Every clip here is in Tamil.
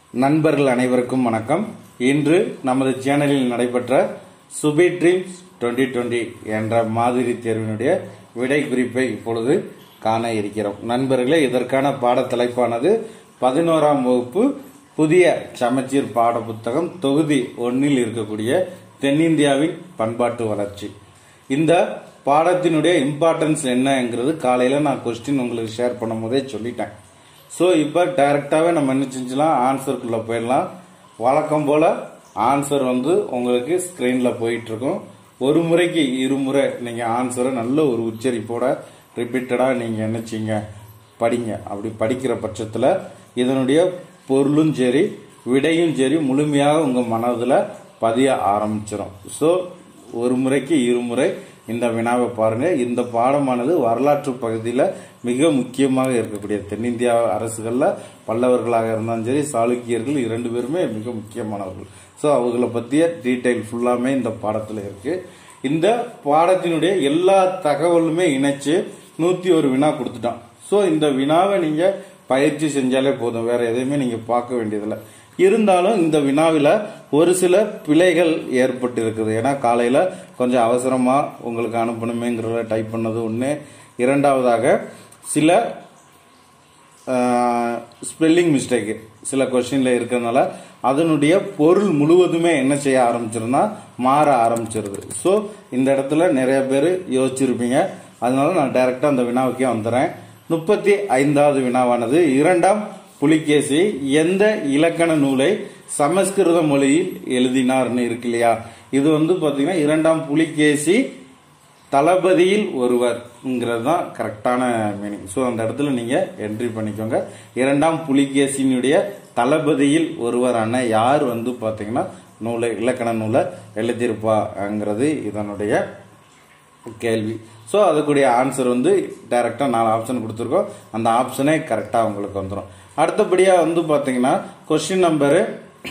நண்பர்கள் அனைவருக்கும் வணக்கம் இன்று நமது சேனலில் நடைபெற்ற சுபி ட்ரீம்ஸ் டுவெண்ட்டி டுவெண்ட்டி என்ற மாதிரி தேர்வினுடைய விடை குறிப்பை இப்பொழுது காண இருக்கிறோம் நண்பர்களே இதற்கான பாடத்தலைப்பானது பதினோராம் வகுப்பு புதிய சமச்சீர் பாட புத்தகம் தொகுதி ஒன்னில் இருக்கக்கூடிய தென்னிந்தியாவின் பண்பாட்டு வளர்ச்சி இந்த பாடத்தினுடைய இம்பார்ட்டன்ஸ் என்னங்கிறது காலையில நான் கொஸ்டின் உங்களுக்கு ஷேர் பண்ணும் போதே சொல்லிட்டேன் ஸோ இப்போ டைரக்டாகவே நம்ம என்ன செஞ்சலாம் ஆன்சருக்குள்ளே போயிடலாம் வழக்கம் போல் ஆன்சர் வந்து உங்களுக்கு ஸ்க்ரீனில் போயிட்டு இருக்கும் ஒரு முறைக்கு இருமுறை நீங்கள் ஆன்சரை நல்ல ஒரு உச்சரிப்போட ரிப்பீட்டடாக நீங்கள் என்ன செய்யுங்க படிங்க அப்படி படிக்கிற பட்சத்தில் இதனுடைய பொருளும் சரி விடையும் சரி முழுமையாக உங்கள் மனதில் பதிய ஆரம்பிச்சிடும் ஸோ ஒரு முறைக்கு இருமுறை இந்த வினாவை பாருங்க இந்த பாடமானது வரலாற்று பகுதியில் மிக முக்கியமாக இருக்கக்கூடிய தென்னிந்தியா அரசுகளில் பல்லவர்களாக இருந்தாலும் சரி சாளுக்கியர்கள் இரண்டு பேருமே மிக முக்கியமானவர்கள் ஸோ அவங்கள பற்றிய டீட்டெயில் ஃபுல்லாமே இந்த பாடத்தில் இருக்கு இந்த பாடத்தினுடைய எல்லா தகவலுமே இணைச்சு நூற்றி ஒரு வினா கொடுத்துட்டான் ஸோ இந்த வினாவை நீங்கள் பயிற்சி செஞ்சாலே போதும் வேற எதையுமே நீங்கள் பார்க்க வேண்டியதில்லை இருந்தாலும் இந்த வினாவில் ஒரு சில பிழைகள் ஏற்பட்டு இருக்குது ஏன்னா காலையில் கொஞ்சம் அவசரமாக உங்களுக்கு அனுப்பணுமேங்கிறத டைப் பண்ணது ஒன்று இரண்டாவதாக சில ஸ்பெல்லிங் மிஸ்டேக்கு சில கொஸ்டின்ல இருக்கிறதுனால அதனுடைய பொருள் முழுவதுமே என்ன செய்ய ஆரம்பிச்சிருந்தா மாற ஆரம்பிச்சிருது ஸோ இந்த இடத்துல நிறைய பேர் யோசிச்சிருப்பீங்க அதனால நான் டைரக்டா அந்த வினாவுக்கே வந்துடுறேன் முப்பத்தி ஐந்தாவது வினாவானது இரண்டாம் புலிகேசி எந்த இலக்கண நூலை சமஸ்கிருத மொழியில் எழுதினார்னு இருக்கு இல்லையா இது வந்து பாத்தீங்கன்னா இரண்டாம் புலிகேசி தளபதியில் ஒருவர்ங்கிறது தான் கரெக்டான மீனிங் ஸோ அந்த இடத்துல நீங்க என்ட்ரி பண்ணிக்கோங்க இரண்டாம் புலிகேசியினுடைய தளபதியில் ஒருவரான யார் வந்து பாத்தீங்கன்னா நூலை இலக்கண நூலை எழுதியிருப்பாங்கிறது இதனுடைய கேள்வி ஸோ அதுக்குரிய ஆன்சர் வந்து டைரக்டாக நாலு ஆப்ஷன் கொடுத்துருக்கோம் அந்த ஆப்ஷனே கரெக்டாக உங்களுக்கு வந்துடும் அடுத்தபடியாக வந்து பார்த்தீங்கன்னா கொஸ்டின் நம்பரு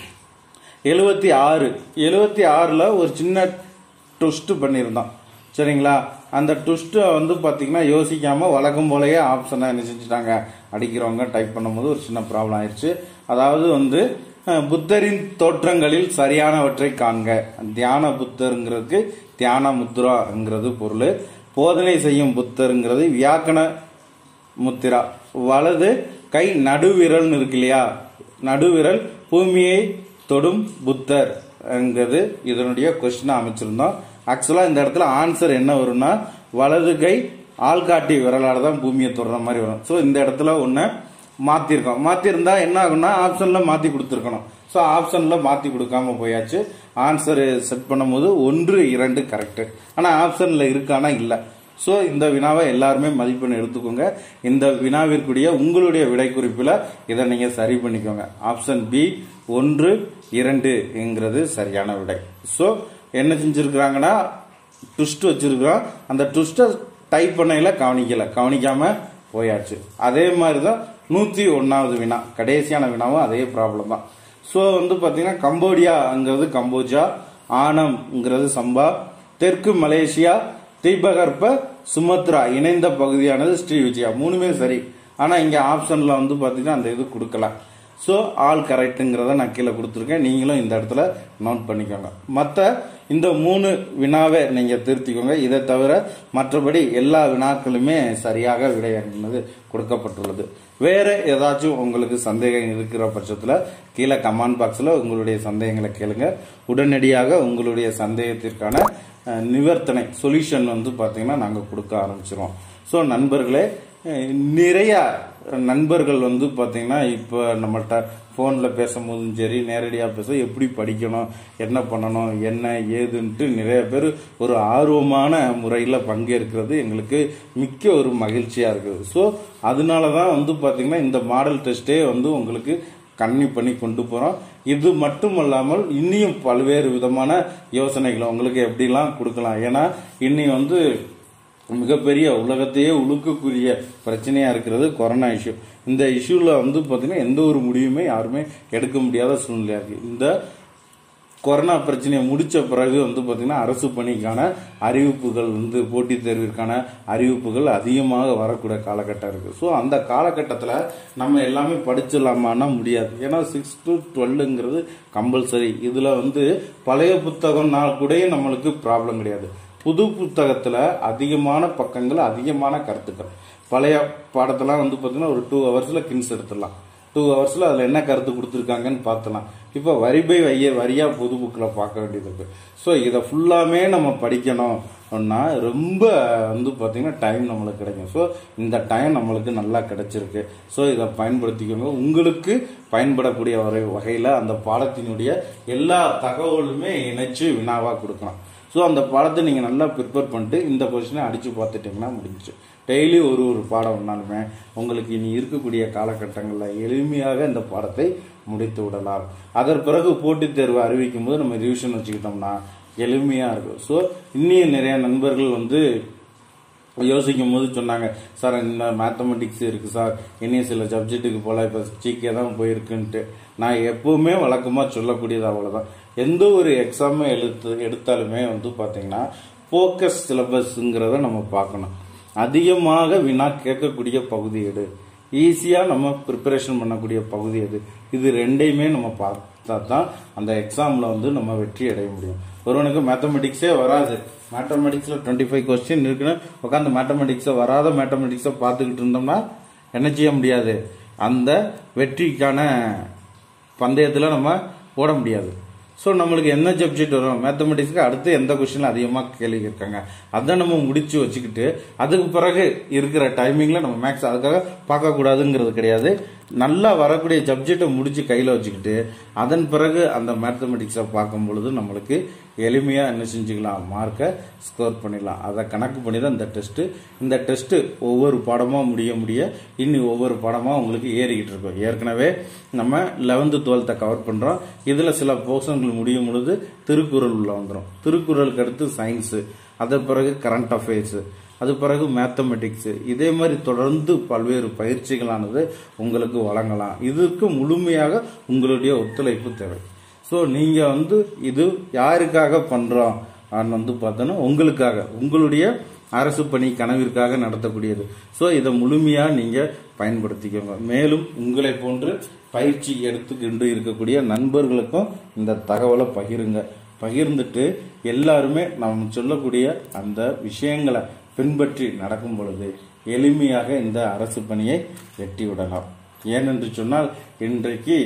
எழுபத்தி ஆறு எழுபத்தி ஆறில் ஒரு சின்ன ட்விஸ்ட் பண்ணியிருந்தோம் சரிங்களா அந்த ட்விஸ்ட்டை வந்து பார்த்தீங்கன்னா யோசிக்காமல் வழக்கம் போலயே ஆப்ஷனை என்ன செஞ்சுட்டாங்க அடிக்கிறவங்க டைப் பண்ணும்போது ஒரு சின்ன ப்ராப்ளம் ஆயிடுச்சு அதாவது வந்து அஹ், புத்தரின் தோற்றங்களில் சரியானவற்றை காண்க தியான புத்தருங்கிறதுக்கு தியான முத்ராங்கிறது பொருள் போதனை செய்யும் புத்தருங்கிறது வியாக்கண முத்திரா வலது கை நடுவிரல்னு இருக்கு இல்லையா நடுவிரல் பூமியை தொடும் புத்தர் என்கிறது இதனுடைய கொஸ்டின் அமைச்சிருந்தோம் ஆக்சுவலா இந்த இடத்துல ஆன்சர் என்ன வரும்னா வலது கை ஆள்காட்டி விரலால தான் பூமியை தொடுற மாதிரி வரும் ஸோ இந்த இடத்துல ஒன்று மாத்திருக்கோம் மாத்திருந்தா என்ன ஆகும்னா ஆப்ஷன்ல மாத்தி கொடுத்துருக்கணும் ஸோ ஆப்ஷன்ல மாத்தி கொடுக்காம போயாச்சு ஆன்சர் செட் பண்ணும்போது ஒன்று இரண்டு கரெக்ட் ஆனா ஆப்ஷன்ல இருக்கானா இல்லை ஸோ இந்த வினாவை எல்லாருமே மதிப்பெண் எடுத்துக்கோங்க இந்த வினாவிற்குரிய உங்களுடைய விடை குறிப்பில் இதை நீங்கள் சரி பண்ணிக்கோங்க ஆப்ஷன் பி ஒன்று இரண்டுங்கிறது சரியான விடை ஸோ என்ன செஞ்சிருக்கிறாங்கன்னா ட்விஸ்ட் வச்சிருக்கிறோம் அந்த ட்விஸ்ட்டை டைப் பண்ணையில கவனிக்கல கவனிக்காம போயாச்சு அதே மாதிரி தான் நூற்றி ஒன்றாவது வினா கடைசியான வினாவும் அதே ப்ராப்ளம் தான் ஸோ வந்து பார்த்தீங்கன்னா கம்போடியாங்கிறது கம்போஜா ஆனம்ங்கிறது சம்பா தெற்கு மலேசியா தீபகற்ப சுமத்ரா இணைந்த பகுதியானது ஸ்ரீ விஜயா மூணுமே சரி ஆனா இங்க ஆப்ஷன்ல வந்து பாத்தீங்கன்னா அந்த இது கொடுக்கல ஸோ ஆல் கரெக்ட்டுங்கிறத நான் கீழே கொடுத்துருக்கேன் நீங்களும் இந்த இடத்துல நோட் பண்ணிக்கோங்க மற்ற இந்த மூணு வினாவை நீங்க திருத்திக்கோங்க இதை தவிர மற்றபடி எல்லா வினாக்களுமே சரியாக விடை என்பது கொடுக்கப்பட்டுள்ளது வேற ஏதாச்சும் உங்களுக்கு சந்தேகம் இருக்கிற பட்சத்துல கீழே கமெண்ட் பாக்ஸ்ல உங்களுடைய சந்தேகங்களை கேளுங்க உடனடியாக உங்களுடைய சந்தேகத்திற்கான அஹ், நிவர்த்தனை சொல்யூஷன் வந்து பாத்தீங்கன்னா நாங்க கொடுக்க ஆரம்பிச்சிருவோம் ஸோ நண்பர்களே அஹ், நிறைய நண்பர்கள் வந்து பாத்தீங்கன்னா இப்போ நம்மள்ட்ட ஃபோனில் பேசும்போதும் சரி நேரடியாக பேச எப்படி படிக்கணும் என்ன பண்ணணும் என்ன ஏதுன்ட்டு நிறைய பேர் ஒரு ஆர்வமான முறையில் பங்கேற்கிறது எங்களுக்கு மிக்க ஒரு மகிழ்ச்சியாக இருக்குது ஸோ அதனால தான் வந்து பார்த்தீங்கன்னா இந்த மாடல் டெஸ்ட்டே வந்து உங்களுக்கு கண்ணி பண்ணி கொண்டு போகிறோம் இது மட்டும் இல்லாமல் இன்னியும் பல்வேறு விதமான யோசனைகளை உங்களுக்கு எப்படிலாம் கொடுக்கலாம் ஏன்னா இன்னி வந்து மிகப்பெரிய உலகத்தையே உழுக்கக்கூடிய பிரச்சனையா இருக்கிறது கொரோனா இஷ்யூ இந்த இஷ்யூல வந்து பாத்தீங்கன்னா எந்த ஒரு முடிவுமே யாருமே எடுக்க முடியாத சூழ்நிலையா இருக்கு இந்த கொரோனா பிரச்சனையை முடிச்ச பிறகு வந்து பாத்தீங்கன்னா அரசு பணிக்கான அறிவிப்புகள் வந்து போட்டித் தேர்விற்கான அறிவிப்புகள் அதிகமாக வரக்கூடிய காலகட்டம் இருக்கு ஸோ அந்த காலகட்டத்தில் நம்ம எல்லாமே படிச்சிடலாமான்னா முடியாது ஏன்னா சிக்ஸ் டு டுவெல்லுங்கிறது கம்பல்சரி இதுல வந்து பழைய புத்தகம்னா கூட நம்மளுக்கு ப்ராப்ளம் கிடையாது புது புத்தகத்துல அதிகமான பக்கங்கள் அதிகமான கருத்துக்கள் பழைய பாடத்தெல்லாம் வந்து பாத்தீங்கன்னா ஒரு டூ ஹவர்ஸ்ல கின்ஸ் எடுத்துடலாம் டூ ஹவர்ஸ்ல அதுல என்ன கருத்து கொடுத்துருக்காங்கன்னு பார்த்தலாம் இப்போ வரி பை வைய வரியா புது புக்கில் பார்க்க வேண்டியது இருக்கு ஸோ இதை ஃபுல்லாமே நம்ம படிக்கணும் அப்படின்னா ரொம்ப வந்து பார்த்தீங்கன்னா டைம் நம்மளுக்கு கிடைக்கும் ஸோ இந்த டைம் நம்மளுக்கு நல்லா கிடைச்சிருக்கு ஸோ இதை பயன்படுத்திக்கோங்க உங்களுக்கு பயன்படக்கூடிய வரை வகையில் அந்த பாடத்தினுடைய எல்லா தகவலுமே இணைச்சு வினாவாக கொடுக்கலாம் ஸோ அந்த பாடத்தை நீங்கள் நல்லா ப்ரிப்பேர் பண்ணிட்டு இந்த கொஸ்டினை அடித்து பார்த்துட்டிங்கன்னா முடிஞ்சிச்சு டெய்லி ஒரு ஒரு பாடம் ஒன்றாலுமே உங்களுக்கு இனி இருக்கக்கூடிய காலகட்டங்களில் எளிமையாக இந்த பாடத்தை முடித்து விடலாம் அதன் பிறகு போட்டித் தேர்வு அறிவிக்கும் போது நம்ம ரிவிஷன் வச்சுக்கிட்டோம்னா எளிமையாக இருக்கும் ஸோ இன்னும் நிறைய நண்பர்கள் வந்து யோசிக்கும் போது சொன்னாங்க சார் இந்த மேத்தமெட்டிக்ஸ் இருக்கு சார் இன்னும் சில சப்ஜெக்ட்டுக்கு போல இப்போ ஜிகே தான் போயிருக்குன்ட்டு நான் எப்பவுமே வழக்கமாக சொல்லக்கூடியது அவ்வளோதான் எந்த ஒரு எக்ஸாமை எழுத்து எடுத்தாலுமே வந்து பார்த்தீங்கன்னா ஃபோக்கஸ் சிலபஸ்ங்கிறத நம்ம பார்க்கணும் அதிகமாக வினா கேட்கக்கூடிய பகுதி எடு ஈஸியாக நம்ம ப்ரிப்பரேஷன் பண்ணக்கூடிய பகுதி எது இது ரெண்டையுமே நம்ம பார்த்தா தான் அந்த எக்ஸாமில் வந்து நம்ம வெற்றி அடைய முடியும் ஒருவனுக்கு மேத்தமெட்டிக்ஸே வராது மேத்தமெட்டிக்ஸில் டுவெண்ட்டி ஃபைவ் கொஸ்டின் இருக்குன்னு உட்காந்து மேத்தமெட்டிக்ஸை வராத மேத்தமெட்டிக்ஸை பார்த்துக்கிட்டு இருந்தோம்னா என்ன செய்ய முடியாது அந்த வெற்றிக்கான பந்தயத்தில் நம்ம ஓட முடியாது ஸோ நம்மளுக்கு என்ன சப்ஜெக்ட் வரும் மேத்தமெட்டிக்ஸ்க்கு அடுத்து எந்த கொஸ்டின் அதிகமாக கேள்வி இருக்காங்க அதை நம்ம முடிச்சு வச்சுக்கிட்டு அதுக்கு பிறகு இருக்கிற டைமிங்கில் நம்ம மேக்ஸ் அதுக்காக பார்க்கக்கூடாதுங்கிறது கிடையாது நல்லா வரக்கூடிய சப்ஜெக்டை முடிச்சு கையில் வச்சுக்கிட்டு அதன் பிறகு அந்த மேத்தமெட்டிக்ஸை பார்க்கும் பொழுது நம்மளுக்கு எளிமையாக என்ன செஞ்சுக்கலாம் மார்க்கை ஸ்கோர் பண்ணிடலாம் அதை கணக்கு பண்ணி தான் இந்த டெஸ்ட்டு இந்த டெஸ்ட்டு ஒவ்வொரு பாடமாக முடிய முடிய இன்னி ஒவ்வொரு பாடமாக உங்களுக்கு ஏறிக்கிட்டு இருக்கும் ஏற்கனவே நம்ம லெவன்த்து டுவெல்த்தை கவர் பண்ணுறோம் இதில் சில போர்ஷன்கள் முடியும் பொழுது திருக்குறள் உள்ள வந்துடும் திருக்குறளுக்கு அடுத்து சயின்ஸு அதன் பிறகு கரண்ட் அஃபேர்ஸு அது பிறகு மேத்தமெட்டிக்ஸ் இதே மாதிரி தொடர்ந்து பல்வேறு பயிற்சிகளானது உங்களுக்கு வழங்கலாம் இதுக்கு முழுமையாக உங்களுடைய ஒத்துழைப்பு தேவை ஸோ நீங்கள் வந்து இது யாருக்காக பண்ணுறோம் வந்து பார்த்தோன்னா உங்களுக்காக உங்களுடைய அரசு பணி கனவிற்காக நடத்தக்கூடியது ஸோ இதை முழுமையாக நீங்கள் பயன்படுத்திக்கோங்க மேலும் உங்களை போன்று பயிற்சி எடுத்துக்கொண்டு இருக்கக்கூடிய நண்பர்களுக்கும் இந்த தகவலை பகிருங்க பகிர்ந்துட்டு எல்லாருமே நாம் சொல்லக்கூடிய அந்த விஷயங்களை பின்பற்றி நடக்கும் பொழுது எளிமையாக இந்த அரசு பணியை வெட்டி விடலாம் ஏனென்று சொன்னால் இன்றைக்கு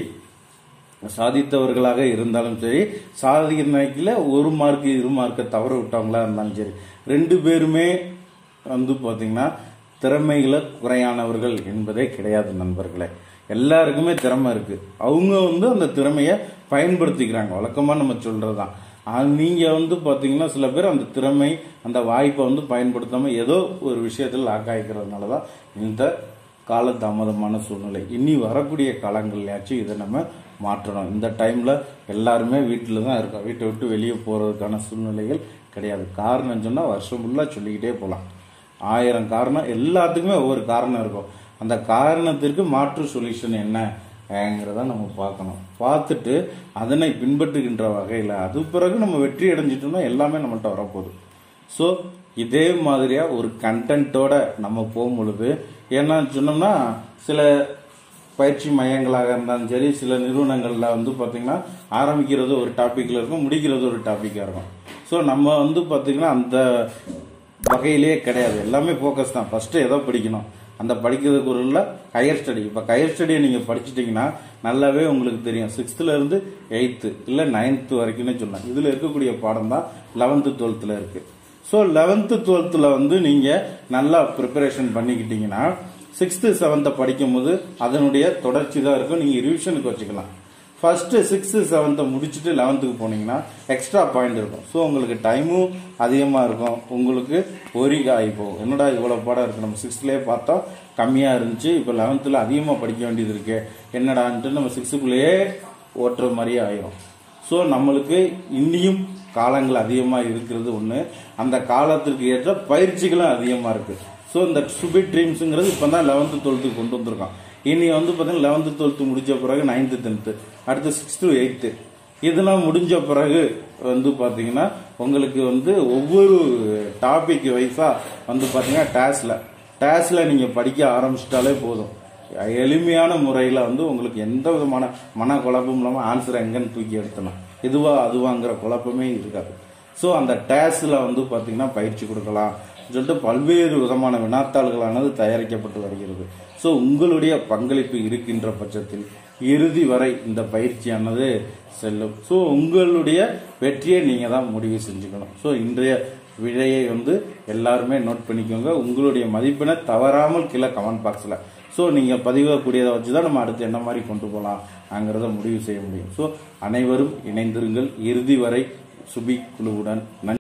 சாதித்தவர்களாக இருந்தாலும் சரி சாதிக்கிறதுல ஒரு மார்க் இரு மார்க்கை தவற விட்டவங்களா இருந்தாலும் சரி ரெண்டு பேருமே வந்து பார்த்தீங்கன்னா திறமைகளை குறையானவர்கள் என்பதே கிடையாது நண்பர்களே எல்லாருக்குமே திறமை இருக்கு அவங்க வந்து அந்த திறமையை பயன்படுத்திக்கிறாங்க வழக்கமாக நம்ம சொல்றதுதான் ஆனா, நீங்க வந்து பாத்தீங்கன்னா சில பேர் அந்த திறமை அந்த வாய்ப்பை வந்து பயன்படுத்தாம ஏதோ ஒரு விஷயத்தில் லாக் ஆகிக்கிறதுனால தான் இந்த காலதாமதமான சூழ்நிலை இனி வரக்கூடிய காலங்கள்லயாச்சும் இதை நம்ம மாற்றணும் இந்த டைம்ல எல்லாருமே வீட்டில் தான் இருக்கோம் வீட்டை விட்டு வெளியே போறதுக்கான சூழ்நிலைகள் கிடையாது காரணம் சொன்னா வருஷம் ஃபுல்லா சொல்லிக்கிட்டே போகலாம் ஆயிரம் காரணம் எல்லாத்துக்குமே ஒவ்வொரு காரணம் இருக்கும் அந்த காரணத்திற்கு மாற்று சொல்யூஷன் என்னங்கிறத நம்ம பார்க்கணும் பார்த்துட்டு அதனை பின்பற்றுகின்ற வகையில் அது பிறகு நம்ம வெற்றி அடைஞ்சிட்டோம்னா எல்லாமே நம்மள்ட்ட வரப்போகுது ஸோ இதே மாதிரியா ஒரு கண்டென்ட்டோட நம்ம போகும் பொழுது ஏன்னா சொன்னோம்னா சில பயிற்சி மையங்களாக இருந்தாலும் சரி சில நிறுவனங்கள்ல வந்து பாத்தீங்கன்னா ஆரம்பிக்கிறது ஒரு டாபிக்ல இருக்கும் முடிக்கிறது ஒரு டாபிக்கா இருக்கும் ஸோ நம்ம வந்து பாத்தீங்கன்னா அந்த வகையிலேயே கிடையாது எல்லாமே ஃபோக்கஸ் தான் ஃபர்ஸ்ட் ஏதோ படிக்கணும் அந்த படிக்கிறதுக்கு ஒரு இல்லை ஹையர் ஸ்டடி இப்போ ஹையர் ஸ்டடியை நீங்கள் படிச்சிட்டிங்கன்னா நல்லாவே உங்களுக்கு தெரியும் சிக்ஸ்த்துல இருந்து எயித்து இல்லை நைன்த்து வரைக்கும்னு சொல்லலாம் இதில் இருக்கக்கூடிய பாடம் தான் லெவன்த்து டுவெல்த்தில் இருக்கு ஸோ லெவன்த்து டுவெல்த்தில் வந்து நீங்கள் நல்லா ப்ரிப்பரேஷன் பண்ணிக்கிட்டீங்கன்னா சிக்ஸ்த்து செவன்த்தை படிக்கும்போது அதனுடைய தொடர்ச்சி தான் இருக்கும் நீங்கள் ரிவிஷனுக்கு வச்சுக்கலாம் ஃபர்ஸ்ட் சிக்ஸ்த்து செவன்த்தை முடிச்சுட்டு லெவன்த்துக்கு போனீங்கன்னா எக்ஸ்ட்ரா பாயிண்ட் இருக்கும் ஸோ உங்களுக்கு டைமும் அதிகமாக இருக்கும் உங்களுக்கு ஒரிக ஆகி போகும் என்னடா இவ்வளோ பாடம் இருக்கு நம்ம சிக்ஸ்த்லேயே பார்த்தோம் கம்மியாக இருந்துச்சு இப்போ லெவன்த்தில் அதிகமாக படிக்க வேண்டியது இருக்கு என்னடான்ட்டு நம்ம சிக்ஸ்த்துக்குள்ளேயே ஓட்டுற மாதிரியே ஆயிரும் ஸோ நம்மளுக்கு இன்னியும் காலங்கள் அதிகமாக இருக்கிறது ஒன்று அந்த காலத்திற்கு ஏற்ற பயிற்சிகளும் அதிகமாக இருக்கு ஸோ இந்த சுபிட் ட்ரீம்ஸுங்கிறது இப்போ தான் லெவன்த்து டுவெல்த்துக்கு கொண்டு வந்திருக்கோம் இனி வந்து பார்த்தீங்கன்னா லெவன்த்து டுவெல்த்து முடிச்ச பிறகு நைன்த்து டென்த்து அடுத்து சிக்ஸ்த்து எயித்து இதெல்லாம் முடிஞ்ச பிறகு வந்து பாத்தீங்கன்னா உங்களுக்கு வந்து ஒவ்வொரு டாபிக் வைஸா வந்து பாத்தீங்கன்னா டேஸ்ல டேஸ்ல நீங்க படிக்க ஆரம்பிச்சிட்டாலே போதும் எளிமையான முறையில் வந்து உங்களுக்கு எந்த விதமான மன குழப்பமும் இல்லாமல் ஆன்சர் எங்கன்னு தூக்கி எடுத்தலாம் இதுவா அதுவாங்கிற குழப்பமே இருக்காது ஸோ அந்த டேஸ்ல வந்து பார்த்தீங்கன்னா பயிற்சி கொடுக்கலாம் சொல்லிட்டு பல்வேறு விதமான வினாத்தாள்களானது தயாரிக்கப்பட்டு வருகிறது ஸோ உங்களுடைய பங்களிப்பு இருக்கின்ற பட்சத்தில் இறுதி வரை இந்த பயிற்சியானது செல்லும் ஸோ உங்களுடைய வெற்றியை நீங்கள் தான் முடிவு செஞ்சுக்கணும் ஸோ இன்றைய விடையை வந்து எல்லாருமே நோட் பண்ணிக்கோங்க உங்களுடைய மதிப்பெண்ணை தவறாமல் கீழே கமெண்ட் பாக்ஸில் ஸோ நீங்கள் பதிவக்கூடியதை வச்சு தான் நம்ம அடுத்து என்ன மாதிரி கொண்டு போகலாம்ங்கிறத முடிவு செய்ய முடியும் ஸோ அனைவரும் இணைந்திருங்கள் இறுதி வரை சுபி குழுவுடன் நன்றி